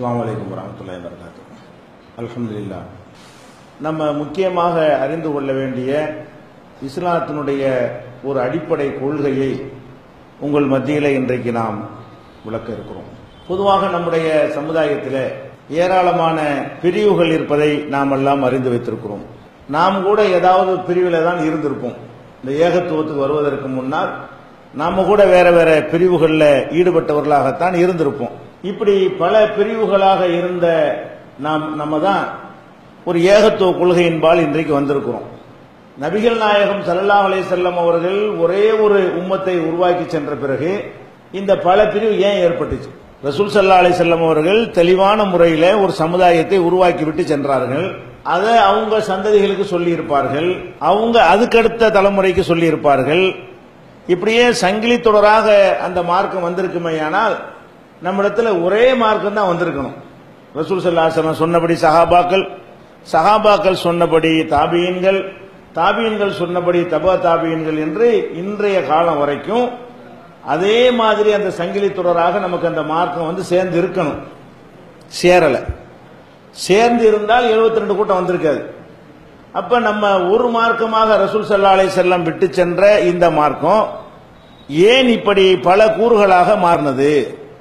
அஸ்ஸலாமு அலைக்கும் வரமத்துல்லாஹி வரகாத்து அல்ஹம்துலில்லாஹ் நம்ம முக்கியமாக அறிந்து கொள்ள வேண்டிய இஸ்லாத்தினுடைய ஒரு அடிப்படை கொள்கையை உங்கள் மத்தியில் இன்றைக்கு நாம் விளக்க இருக்கிறோம் பொதுவாக நம்முடைய சமுதாயத்தில் ஏராளமான பிரிவுகள் இருப்பதை நாம் எல்லாம் அறிந்து வைத்திருக்கிறோம் நாம் கூட ஏதாவது பிரிவில் தான் இருந்திருப்போம் இந்த ஏகத்துவத்துக்கு வருவதற்கு முன்னால் நாம கூட வேற வேற பிரிவுகளில் ஈடுபட்டவர்களாகத்தான் இருந்திருப்போம் இப்படி பல பிரிவுகளாக இருந்த நாம் நம்ம தான் ஒரு ஏகத்துவ கொள்கையின்பால் இன்றைக்கு வந்திருக்கிறோம் நபிகள் நாயகம் ஸல்லல்லாஹு அலைஹி செல்லம் அவர்கள் ஒரே ஒரு உம்மத்தை உருவாக்கி சென்ற பிறகு இந்த பல பிரிவு ஏன் ஏற்பட்டுச்சு ரசூல் சல்லா அலி செல்லம் அவர்கள் தெளிவான முறையில் ஒரு சமுதாயத்தை உருவாக்கி விட்டு சென்றார்கள் அதை அவங்க சந்ததிகளுக்கு சொல்லி இருப்பார்கள் அவங்க அதுக்கடுத்த தலைமுறைக்கு சொல்லி இருப்பார்கள் இப்படியே சங்கிலி தொடராக அந்த மார்க்கம் வந்திருக்குமேயானால் நம்மிடத்துல ஒரே மார்க்கம் தான் வந்திருக்கணும் ரசூல் சல்லாஹம் சொன்னபடி சஹாபாக்கள் சஹாபாக்கள் சொன்னபடி தாபியன்கள் தாபியன்கள் சொன்னபடி தபா தாபியன்கள் என்று இன்றைய காலம் வரைக்கும் அதே மாதிரி அந்த சங்கிலி தொடராக நமக்கு அந்த மார்க்கம் வந்து சேர்ந்து இருக்கணும் சேரல சேர்ந்து இருந்தால் 72 ரெண்டு கூட்டம் வந்திருக்காது அப்ப நம்ம ஒரு மார்க்கமாக ரசூல் சல்லா அலை செல்லம் விட்டு சென்ற இந்த மார்க்கம் ஏன் இப்படி பல கூறுகளாக மாறினது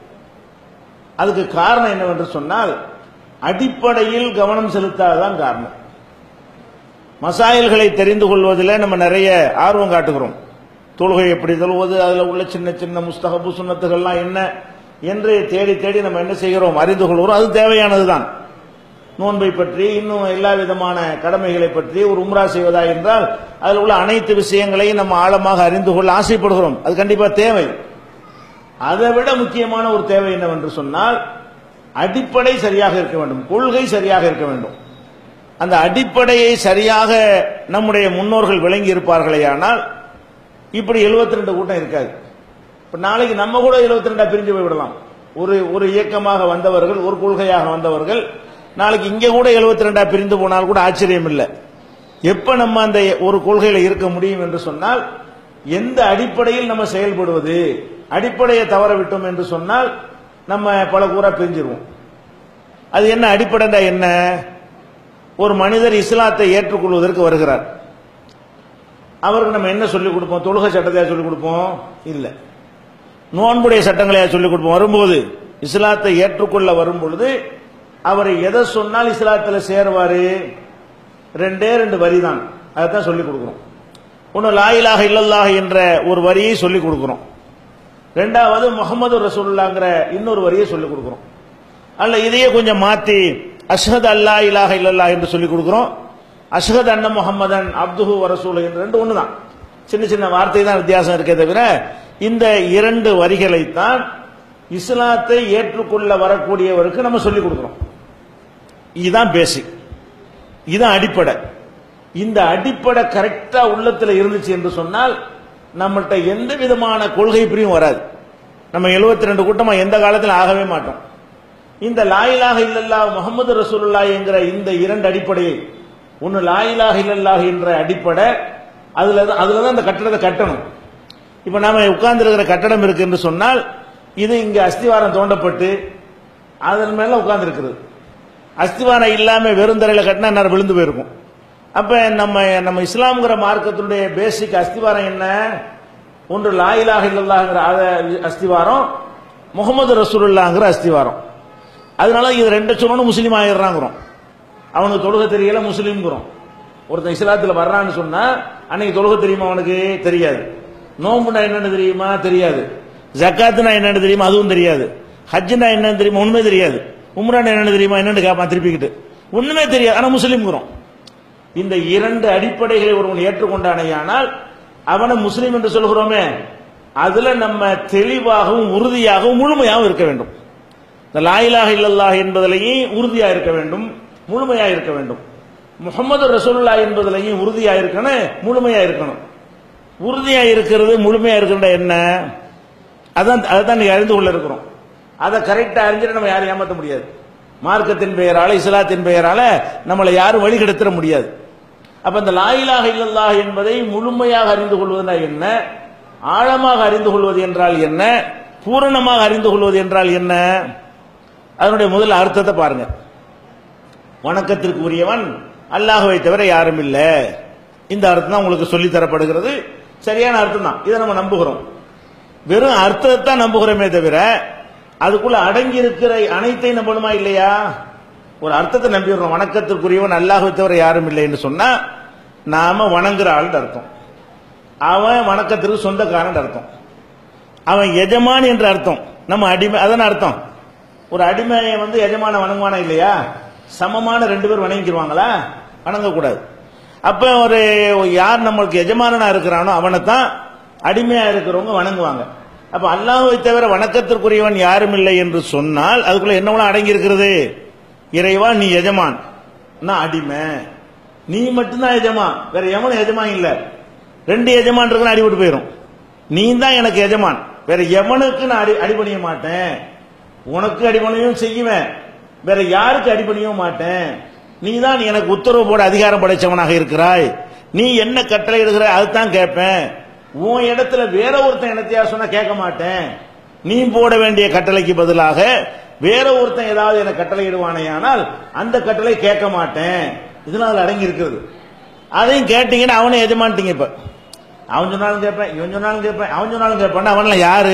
அதுக்கு காரணம் என்னவென்று சொன்னால் அடிப்படையில் கவனம் செலுத்தாததான் காரணம் மசாயல்களை தெரிந்து கொள்வதில் நம்ம நிறைய ஆர்வம் காட்டுகிறோம் தொழுகை எப்படி தொழுவது அதில் உள்ள சின்ன சின்ன முஸ்தகபு சுண்ணத்துகள்லாம் என்ன என்று தேடி தேடி நம்ம என்ன செய்கிறோம் அறிந்து கொள்கிறோம் அது தேவையானதுதான் நோன்பை பற்றி இன்னும் எல்லா விதமான கடமைகளை பற்றி ஒரு உம்ரா செய்வதா என்றால் அதில் உள்ள அனைத்து விஷயங்களையும் நம்ம ஆழமாக அறிந்து கொள்ள ஆசைப்படுகிறோம் அது கண்டிப்பா தேவை அதை விட முக்கியமான ஒரு தேவை என்னவென்று சொன்னால் அடிப்படை சரியாக இருக்க வேண்டும் கொள்கை சரியாக இருக்க வேண்டும் அந்த அடிப்படையை சரியாக நம்முடைய முன்னோர்கள் விளங்கி இருப்பார்களே ஆனால் இப்படி 72 ரெண்டு கூட்டம் இருக்காது இப்ப நாளைக்கு நம்ம கூட 72 ரெண்டா பிரிஞ்சு போய்விடலாம் ஒரு ஒரு இயக்கமாக வந்தவர்கள் ஒரு கொள்கையாக வந்தவர்கள் நாளைக்கு இங்க கூட 72 ரெண்டா பிரிந்து போனால் கூட ஆச்சரியம் இல்லை எப்ப நம்ம அந்த ஒரு கொள்கையில இருக்க முடியும் என்று சொன்னால் எந்த அடிப்படையில் நம்ம செயல்படுவது அடிப்படையை தவற விட்டோம் என்று சொன்னால் நம்ம பல கூறா பிரிஞ்சிருவோம் அது என்ன அடிப்படைண்டா என்ன ஒரு மனிதர் இஸ்லாத்தை ஏற்றுக்கொள்வதற்கு வருகிறார் அவருக்கு நம்ம என்ன சொல்லிக் கொடுப்போம் தொழுகை சட்டத்தையா சொல்லிக் கொடுப்போம் இல்ல நோன்புடைய சட்டங்களையா சொல்லிக் கொடுப்போம் வரும்போது இஸ்லாத்தை ஏற்றுக்கொள்ள வரும் பொழுது அவர் எதை சொன்னால் இஸ்லாத்தில் சேருவாரு ரெண்டே ரெண்டு வரி தான் அதைத்தான் சொல்லிக் கொடுக்குறோம் ஒன்று லாயிலாக இல்லல்லாஹ் என்ற ஒரு வரியை சொல்லிக் கொடுக்குறோம் ரெண்டாவது முகமது ரசூல்லாங்கிற இன்னொரு வரியை சொல்லிக் கொடுக்குறோம் அல்ல இதையே கொஞ்சம் மாத்தி அஷ்ஹத் அல்லா இலாஹ இல்லல்லா என்று சொல்லிக் கொடுக்குறோம் அஷ்ஹத் அன்ன முகமதன் அப்துஹு வரசூல் என்று ரெண்டு ஒன்று தான் சின்ன சின்ன வார்த்தை தான் வித்தியாசம் இருக்கே தவிர இந்த இரண்டு வரிகளைத்தான் இஸ்லாத்தை ஏற்றுக்கொள்ள வரக்கூடியவருக்கு நம்ம சொல்லிக் கொடுக்குறோம் இதுதான் பேசிக் இதுதான் அடிப்படை இந்த அடிப்படை கரெக்டா உள்ளத்துல இருந்துச்சு என்று சொன்னால் நம்மள்ட்ட எந்த விதமான கொள்கை பிரியும் வராது நம்ம 72 ரெண்டு கூட்டமா எந்த காலத்தில் ஆகவே மாட்டோம் இந்த லாயிலாக இல்லல்லா முகமது ரசூலுல்லா என்கிற இந்த இரண்டு அடிப்படையை ஒன்னு லாயிலாக இல்லல்லாஹ் என்ற அடிப்படை அதுல தான் அதுல தான் இந்த கட்டடத்தை கட்டணும் இப்ப நாம உட்கார்ந்து இருக்கிற கட்டடம் இருக்கு என்று சொன்னால் இது இங்க அஸ்திவாரம் தோண்டப்பட்டு அதன் மேல உட்கார்ந்து இருக்கிறது அஸ்திவாரம் இல்லாம வெறுந்தரையில கட்டினா நேரம் விழுந்து போயிருக்கும் அப்ப நம்ம நம்ம இஸ்லாம்ங்கிற மார்க்கத்தினுடைய பேசிக் அஸ்திவாரம் என்ன ஒன்று லாயிலாக இல்லல்லாங்கிற அஸ்திவாரம் முகமது ரசூலுல்லாங்கிற அஸ்திவாரம் அதனால இது ரெண்டு சொன்னோன்னு முஸ்லீம் ஆயிடுறாங்கிறோம் அவனுக்கு தொழுகை தெரியல முஸ்லீம்ங்கிறோம் ஒருத்தன் இஸ்லாத்துல வர்றான்னு சொன்னா அன்னைக்கு தொழுகை தெரியுமா அவனுக்கு தெரியாது நோம்புனா என்னன்னு தெரியுமா தெரியாது ஜக்காத்துனா என்னன்னு தெரியுமா அதுவும் தெரியாது ஹஜ்ஜுனா என்னன்னு தெரியுமா ஒண்ணுமே தெரியாது உம்ரான் என்னன்னு தெரியுமா என்னன்னு கேட்பான் திருப்பிக்கிட்டு ஒண்ணுமே தெரியாது ஆனா முஸ்லீம்ங்கிறோம் இந்த இரண்டு அடிப்படைகளை ஒருவன் ஏற்றுக்கொண்டானேயானால் அவனை முஸ்லீம் என்று சொல்கிறோமே அதுல நம்ம தெளிவாகவும் உறுதியாகவும் முழுமையாகவும் இருக்க வேண்டும் இந்த லாயிலாக இல்லல்லாஹ் என்பதிலேயும் உறுதியா இருக்க வேண்டும் முழுமையா இருக்க வேண்டும் முகமது ரசூல்லா என்பதிலையும் உறுதியா இருக்கணும் முழுமையா இருக்கணும் உறுதியா இருக்கிறது முழுமையா இருக்கிற என்ன அதான் அதான் நீங்க அறிந்து கொள்ள இருக்கிறோம் அதை கரெக்டா அறிஞ்சிட்டு நம்ம யாரும் ஏமாற்ற முடியாது மார்க்கத்தின் பெயரால இஸ்லாத்தின் பெயரால நம்மளை யாரும் வழி கெடுத்துட முடியாது அப்ப இந்த லாயிலாக இல்லல்லாஹ் என்பதை முழுமையாக அறிந்து கொள்வதுனா என்ன ஆழமாக அறிந்து கொள்வது என்றால் என்ன பூரணமாக அறிந்து கொள்வது என்றால் என்ன அதனுடைய முதல் அர்த்தத்தை பாருங்க வணக்கத்திற்கு உரியவன் அல்லாஹ்வை தவிர யாரும் இல்லை இந்த அர்த்தம் தான் உங்களுக்கு சொல்லி தரப்படுகிறது சரியான அர்த்தம் தான் இதை நம்ம நம்புகிறோம் வெறும் அர்த்தத்தை தான் நம்புகிறோமே தவிர அதுக்குள்ள அடங்கி இருக்கிற அனைத்தையும் நம்பணுமா இல்லையா ஒரு அர்த்தத்தை நம்பிடுறோம் வணக்கத்திற்குரியவன் அல்லாஹ்வை தவிர யாரும் இல்லை என்று சொன்னா நாம வணங்குற ஆள் அர்த்தம் அவன் வணக்கத்திற்கு சொந்தக்காரன் அர்த்தம் அவன் எஜமான் என்ற அர்த்தம் நம்ம அடிமை அதான அர்த்தம் ஒரு அடிமையை வந்து எஜமான வணங்குவானா இல்லையா சமமான ரெண்டு பேர் வணங்கிடுவாங்களா வணங்கக்கூடாது அப்ப ஒரு யார் நம்மளுக்கு எஜமானனா இருக்கிறானோ அவனை தான் அடிமையா இருக்கிறவங்க வணங்குவாங்க அப்ப அல்லாஹ்வை தவிர வணக்கத்திற்குரியவன் யாரும் இல்லை என்று சொன்னால் அதுக்குள்ள என்னவெல்லாம் அடங்கி இருக்கிறது இறைவா நீ எஜமான் நான் அடிமை நீ மட்டும்தான் எஜமான் வேற எவனும் எஜமான் இல்ல ரெண்டு எஜமான் இருக்குன்னு அடிபட்டு போயிடும் நீ தான் எனக்கு எஜமான் வேற எவனுக்கு நான் அடி அடிபணிய மாட்டேன் உனக்கு அடிபணியும் செய்யுவேன் வேற யாருக்கு அடிபணியும் மாட்டேன் நீ தான் எனக்கு உத்தரவு போட அதிகாரம் படைச்சவனாக இருக்கிறாய் நீ என்ன கட்டளை எடுக்கிற அதுதான் கேட்பேன் உன் இடத்துல வேற ஒருத்தன் என்னத்தையா சொன்னா கேட்க மாட்டேன் நீ போட வேண்டிய கட்டளைக்கு பதிலாக வேற ஒருத்தன் ஏதாவது எனக்கு கட்டளை இடுவானேயானால் அந்த கட்டளை கேட்க மாட்டேன் இதெல்லாம் அதுல அடங்கி இருக்கிறது அதையும் கேட்டீங்கன்னா அவனை எஜமான்ட்டீங்க இப்ப அவன் சொன்னாலும் கேட்பேன் இவன் சொன்னாலும் கேட்பேன் அவன் சொன்னாலும் கேட்பான் அவன்லாம் யாரு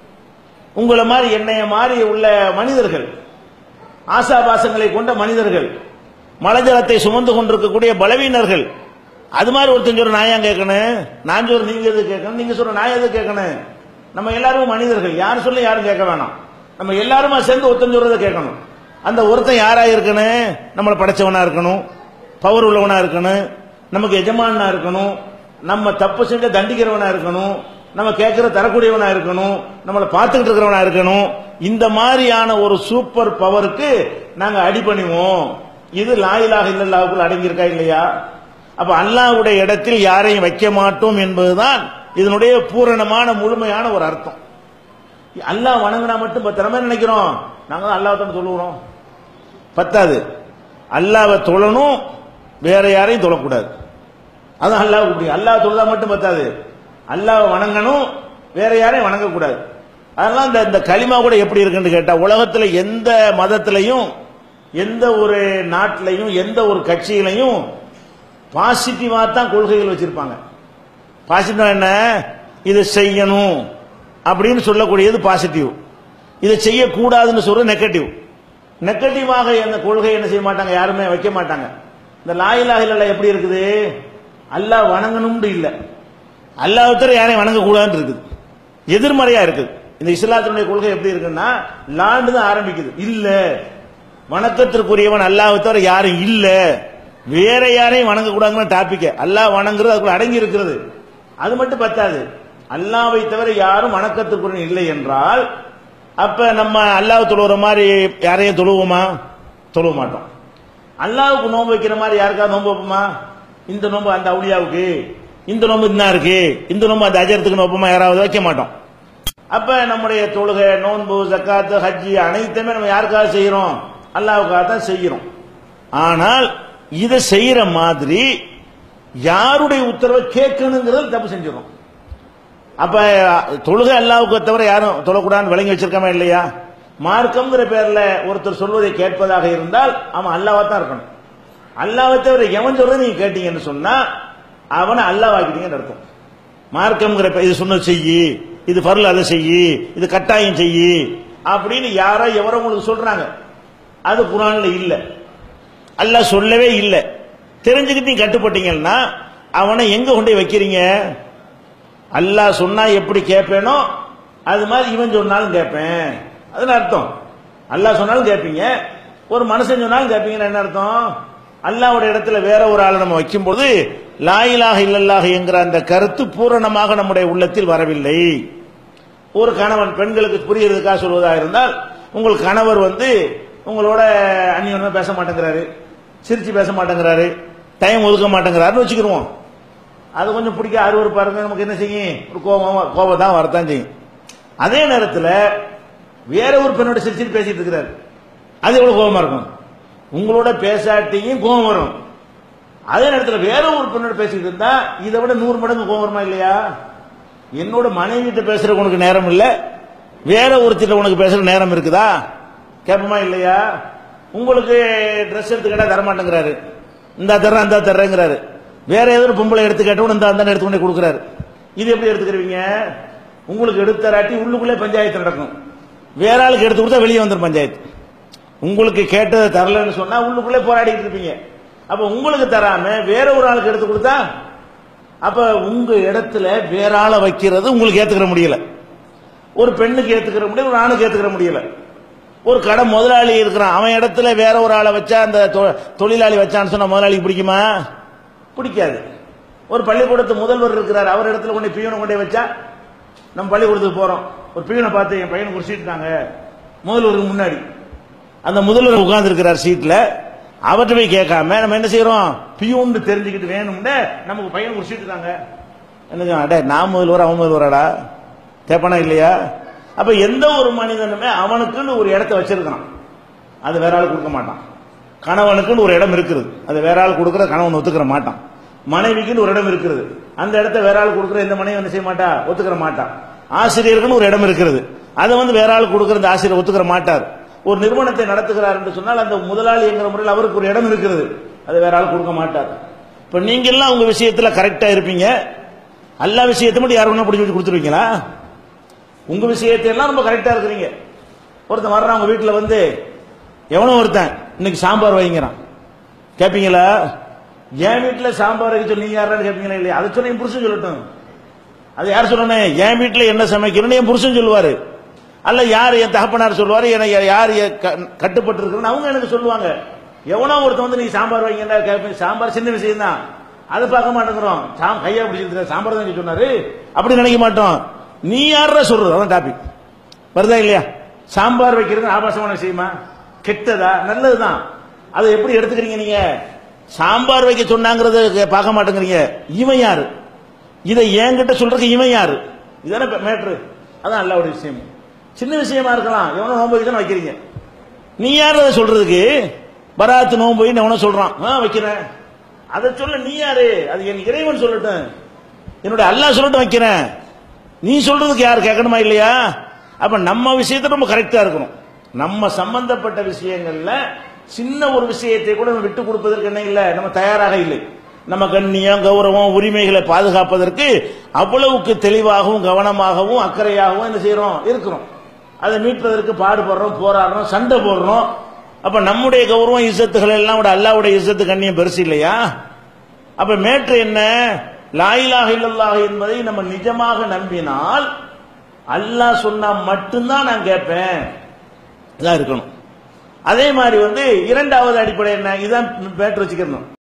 உங்களை மாதிரி என்னைய மாதிரி உள்ள மனிதர்கள் ஆசாபாசங்களை கொண்ட மனிதர்கள் மலஜலத்தை சுமந்து கொண்டிருக்கக்கூடிய பலவீனர்கள் அது மாதிரி ஒருத்தன் சொல்ற நான் ஏன் கேட்கணும் நான் சொல்ற நீங்க எது கேட்கணும் நீங்க சொல்ற நான் எது கேட்கணும் நம்ம எல்லாரும் மனிதர்கள் யார் சொல்ல யாரும் கேட்க வேணாம் நம்ம எல்லாருமா சேர்ந்து ஒருத்தன் சொல்றதை கேட்கணும் அந்த ஒருத்தன் யாரா இருக்கணும் நம்மளை படைச்சவனா இருக்கணும் பவர் உள்ளவனா இருக்கணும் நமக்கு எஜமானா இருக்கணும் நம்ம தப்பு செஞ்ச தண்டிக்கிறவனா இருக்கணும் நம்ம கேட்கிற தரக்கூடியவனா இருக்கணும் நம்மளை பார்த்துக்கிட்டு இருக்கிறவனா இருக்கணும் இந்த மாதிரியான ஒரு சூப்பர் பவருக்கு நாங்க அடிபணிவோம் இது லாயிலாக இல்லல்லாவுக்குள் அடங்கி இருக்கா இல்லையா அப்ப அல்லாஹ்வுடைய இடத்தில் யாரையும் வைக்க மாட்டோம் என்பதுதான் இதனுடைய பூரணமான முழுமையான ஒரு அர்த்தம் அல்லாஹ் வணங்கினா மட்டும் பத்திரமா நினைக்கிறோம் நாங்க தான் அல்லாஹ் தான் தொழுகிறோம் பத்தாது அல்லாவை தொழணும் வேற யாரையும் தொழக்கூடாது அதான் அல்லாஹ் முடியும் அல்லாஹ் தொழுதா மட்டும் பத்தாது அல்லாஹ் வணங்கணும் வேற யாரையும் வணங்கக்கூடாது அதனால இந்த இந்த களிமா கூட எப்படி இருக்குன்னு கேட்டா உலகத்துல எந்த மதத்திலையும் எந்த ஒரு நாட்டிலையும் எந்த ஒரு கட்சியிலையும் பாசிட்டிவா தான் கொள்கைகள் வச்சிருப்பாங்க பாசிட்டிவ் என்ன இதை செய்யணும் அப்படின்னு சொல்லக்கூடியது பாசிட்டிவ் இதை செய்யக்கூடாதுன்னு சொல்றது நெகட்டிவ் நெகட்டிவாக அந்த கொள்கை என்ன செய்ய மாட்டாங்க யாருமே வைக்க மாட்டாங்க இந்த லாயிலாக இல்ல எப்படி இருக்குது அல்லாஹ் வணங்கணும்னு இல்ல அல்லாஹ்வுத்தர யாரையும் வணங்க கூடாதுன்னு இருக்குது எதிர்மறையா இருக்குது இந்த இஸ்லாத்தினுடைய கொள்கை எப்படி இருக்குன்னா லாண்டு தான் ஆரம்பிக்குது இல்ல வணக்கத்திற்குரியவன் அல்லாஹ் தவிர யாரும் இல்ல வேற யாரையும் வணங்க கூடாதுன்னு டாபிக் அல்லாஹ் வணங்குறது அதுக்குள்ள அடங்கி இருக்கிறது அது மட்டும் பத்தாது அல்லாவை தவிர யாரும் வணக்கத்திற்குரிய இல்லை என்றால் அப்ப நம்ம அல்லாஹ் தொழுகிற மாதிரி யாரையும் தொழுவோமா தொழுவ மாட்டோம் அல்லாவுக்கு நோன்பு வைக்கிற மாதிரி யாருக்காவது நோன்பு வைப்போமா இந்த நோன்பு அந்த அவுளியாவுக்கு இந்த நோன்பு இன்னா இருக்கு இந்த நோன்பு அந்த அஜரத்துக்கு நோப்பமா யாராவது வைக்க மாட்டோம் அப்ப நம்முடைய தொழுகை நோன்பு ஜக்காத்து ஹஜ்ஜி அனைத்துமே நம்ம யாருக்காக செய்யறோம் அல்லாவுக்காக தான் செய்யறோம் ஆனால் இதை செய்யற மாதிரி யாருடைய உத்தரவை கேட்கணுங்கிறது தப்பு செஞ்சிடும் அப்ப தொழுகை அல்லாவுக்கு தவிர யாரும் தொழக்கூடாதுன்னு விளங்கி வச்சிருக்கமா இல்லையா மார்க்கம்ங்கிற பேர்ல ஒருத்தர் சொல்வதை கேட்பதாக இருந்தால் அவன் அல்லாவா தான் இருக்கணும் அல்லாவை தவிர எவன் சொல்றதை நீங்க கேட்டீங்கன்னு சொன்னா அவனை அல்லாவாக்கிட்டீங்கன்னு அர்த்தம் மார்க்கம்ங்கிற பே- இது சொன்னது செய்யி இது பருள் அதை செய்யி இது கட்டாயம் செய்யி அப்படின்னு யாரோ எவரோ உங்களுக்கு சொல்றாங்க அது குரான்ல இல்ல அல்லாஹ் சொல்லவே இல்லை தெரிஞ்சுக்கிட்டு நீங்க கட்டுப்பட்டீங்கன்னா அவனை எங்க கொண்டு போய் வைக்கிறீங்க அல்லாஹ் சொன்னா எப்படி கேட்பேனோ அது மாதிரி இவன் சொன்னாலும் கேட்பேன் அதுன்னு அர்த்தம் அல்லாஹ் சொன்னாலும் கேட்பீங்க ஒரு மனுஷன் சொன்னாலும் கேட்பீங்கன்னு என்ன அர்த்தம் அல்லாஹ்வுடைய இடத்துல வேற ஒரு ஆளை நம்ம வைக்கும்போது லாயிலாக இல்லல்லாக என்கிற அந்த கருத்து பூரணமாக நம்முடைய உள்ளத்தில் வரவில்லை ஒரு கணவன் பெண்களுக்கு புரியறதுக்காக சொல்வதா இருந்தால் உங்கள் கணவர் வந்து உங்களோட அந்நியமா பேச மாட்டேங்கிறாரு சிரிச்சு பேச மாட்டேங்கிறாரு டைம் ஒதுக்க மாட்டேங்கிறாருன்னு வச்சுக்கிருவோம் அது கொஞ்சம் பிடிக்க அருவருப்பா இருக்கு நமக்கு என்ன செய்யும் ஒரு கோபம் கோபம் தான் வரத்தான் செய்யும் அதே நேரத்தில் வேற ஒரு பெண்ணோட சிரிச்சு பேசிட்டு இருக்கிறாரு அது எவ்வளவு கோபமா இருக்கும் உங்களோட பேசாட்டியும் கோபம் வரும் அதே நேரத்தில் வேற ஒரு பெண்ணோட பேசிட்டு இருந்தா இதை விட நூறு மடங்கு கோபம் வருமா இல்லையா என்னோட மனைவி கிட்ட பேசுறதுக்கு உனக்கு நேரம் இல்ல வேற ஒருத்திட்ட உனக்கு பேசுற நேரம் இருக்குதா கேட்போமா இல்லையா உங்களுக்கு ட்ரெஸ் எடுத்து கேட்டா தரமாட்டேங்கிறாரு இந்த தர்றேன் அந்த தர்றேங்கிறாரு வேற ஏதோ ஒரு பொம்பளை எடுத்து கேட்டவும் இந்த அந்த எடுத்து கொண்டு கொடுக்குறாரு இது எப்படி எடுத்துக்கிறீங்க உங்களுக்கு எடுத்தராட்டி உள்ளுக்குள்ளே பஞ்சாயத்து நடக்கும் வேற ஆளுக்கு எடுத்து கொடுத்தா வெளியே வந்துடும் பஞ்சாயத்து உங்களுக்கு கேட்டதை தரலன்னு சொன்னா உள்ளுக்குள்ளே போராடிட்டு இருப்பீங்க அப்ப உங்களுக்கு தராம வேற ஒரு ஆளுக்கு எடுத்து கொடுத்தா அப்ப உங்க இடத்துல வேற ஆளை வைக்கிறது உங்களுக்கு ஏத்துக்கிற முடியல ஒரு பெண்ணுக்கு ஏத்துக்கிற முடியல ஒரு ஆணுக்கு ஏத்துக்கிற முடியல ஒரு கடை முதலாளி இருக்கிறான் அவன் இடத்துல வேற ஒரு ஆளை வச்சா அந்த தொ- தொழிலாளி வச்சான்னு சொன்னா முதலாளிக்கு பிடிக்குமா பிடிக்காது ஒரு பள்ளிக்கூடத்து முதல்வர் இருக்கிறார் அவர் இடத்துல கொண்டு பியூனை கொண்டு போய் வச்சா நம்ம பள்ளிக்கூடத்துக்கு போறோம் ஒரு பியூனை பார்த்து என் பையனுக்கு ஒரு சீட் தாங்க முதல்வருக்கு முன்னாடி அந்த முதல்வர் உட்கார்ந்து இருக்கிறார் சீட்ல அவர்கிட்ட போய் கேட்காம நம்ம என்ன செய்யறோம் பியூன்னு தெரிஞ்சுக்கிட்டு வேணும்னு நமக்கு பையனுக்கு ஒரு சீட்டு தாங்க என்ன செய்வோம்? அடே நான் முதல்வர் அவன் முதல்வராடா கேட்பானா இல்லையா அப்ப எந்த ஒரு மனிதனுமே அவனுக்குன்னு ஒரு இடத்த வச்சிருக்கான் அது வேற ஆள் கொடுக்க மாட்டான் கணவனுக்குன்னு ஒரு இடம் இருக்குது அது வேற ஆள் கொடுக்கற கணவன் ஒத்துக்கிற மாட்டான் மனைவிக்குன்னு ஒரு இடம் இருக்கிறது அந்த இடத்த வேற ஆள் கொடுக்குற எந்த மனைவி என்ன செய்ய மாட்டா ஒத்துக்கிற மாட்டான் ஆசிரியருக்குன்னு ஒரு இடம் இருக்கிறது அதை வந்து வேற ஆள் கொடுக்குற அந்த ஆசிரியர் ஒத்துக்கிற மாட்டார் ஒரு நிறுவனத்தை நடத்துகிறார் என்று சொன்னால் அந்த முதலாளி என்கிற முறையில் அவருக்கு ஒரு இடம் இருக்கிறது அதை வேற ஆள் கொடுக்க மாட்டார் இப்ப நீங்க எல்லாம் உங்க விஷயத்துல கரெக்டா இருப்பீங்க எல்லா விஷயத்தை மட்டும் யார் வேணா பிடிச்சி வச்சு கொடுத்துருவீங்களா உங்க விஷயத்தை எல்லாம் ரொம்ப கரெக்டா இருக்கிறீங்க ஒருத்தன் வர்றான் உங்க வீட்டுல வந்து எவனோ ஒருத்தன் இன்னைக்கு சாம்பார் வைங்கிறான் கேட்பீங்களா என் வீட்டுல சாம்பார் வைக்க சொல்லி நீங்க யாராவது கேட்பீங்களா இல்லையா அதை சொன்ன என் புருஷன் சொல்லட்டும் அது யார் சொல்லணும் என் வீட்டுல என்ன சமைக்கணும்னு என் புருஷன் சொல்லுவாரு அல்ல யார் என் தகப்பனார் சொல்லுவாரு என்னை யார் கட்டுப்பட்டு இருக்குன்னு அவங்க எனக்கு சொல்லுவாங்க எவனோ ஒருத்தன் வந்து நீ சாம்பார் வைங்கன்னா கேட்பேன் சாம்பார் சின்ன விஷயம் தான் அதை பார்க்க மாட்டேங்கிறோம் சாம் கையா பிடிச்சிருக்க சாம்பார் தான் சொன்னாரு அப்படி நினைக்க மாட்டோம் நீ யாரா சொல்றது அதான் டாபிக் வருதா இல்லையா சாம்பார் வைக்கிறது ஆபாசமான விஷயமா கெட்டதா நல்லதுதான் அதை எப்படி எடுத்துக்கிறீங்க நீங்க சாம்பார் வைக்க சொன்னாங்கிறத பார்க்க மாட்டேங்கிறீங்க இவன் யாரு இதை என்கிட்ட சொல்றதுக்கு இவன் யாரு இதானே மேட்ரு அதான் நல்ல ஒரு விஷயம் சின்ன விஷயமா இருக்கலாம் எவனோ நோன்பு வைக்க வைக்கிறீங்க நீ யாரு அதை சொல்றதுக்கு பராத்து நோன்பு போய் எவனோ சொல்றான் ஆ வைக்கிறேன் அதை சொல்ல நீ யாரு அது என் இறைவன் சொல்லட்டும் என்னுடைய அல்லாஹ் சொல்லட்டும் வைக்கிறேன் நீ சொல்றதுக்கு யார் கேட்கணுமா இல்லையா அப்ப நம்ம விஷயத்தை நம்ம கரெக்டா இருக்கணும் நம்ம சம்பந்தப்பட்ட விஷயங்கள்ல சின்ன ஒரு விஷயத்தை கூட நம்ம விட்டு கொடுப்பதற்கு என்ன இல்லை நம்ம தயாராக இல்லை நம்ம கண்ணியம் கௌரவம் உரிமைகளை பாதுகாப்பதற்கு அவ்வளவுக்கு தெளிவாகவும் கவனமாகவும் அக்கறையாகவும் என்ன செய்யறோம் இருக்கிறோம் அதை மீட்பதற்கு பாடுபடுறோம் போராடுறோம் சண்டை போடுறோம் அப்ப நம்முடைய கௌரவம் இசத்துகள் எல்லாம் விட அல்லாவுடைய இசத்து கண்ணியம் பெருசு இல்லையா அப்ப மேற்று என்ன லாயிலாக இல்லல்லாக என்பதை நம்ம நிஜமாக நம்பினால் அல்லாஹ் சொன்னா மட்டும்தான் நான் கேட்பேன் இதான் இருக்கணும் அதே மாதிரி வந்து இரண்டாவது அடிப்படை என்ன இதான் மேற்று வச்சுக்கணும்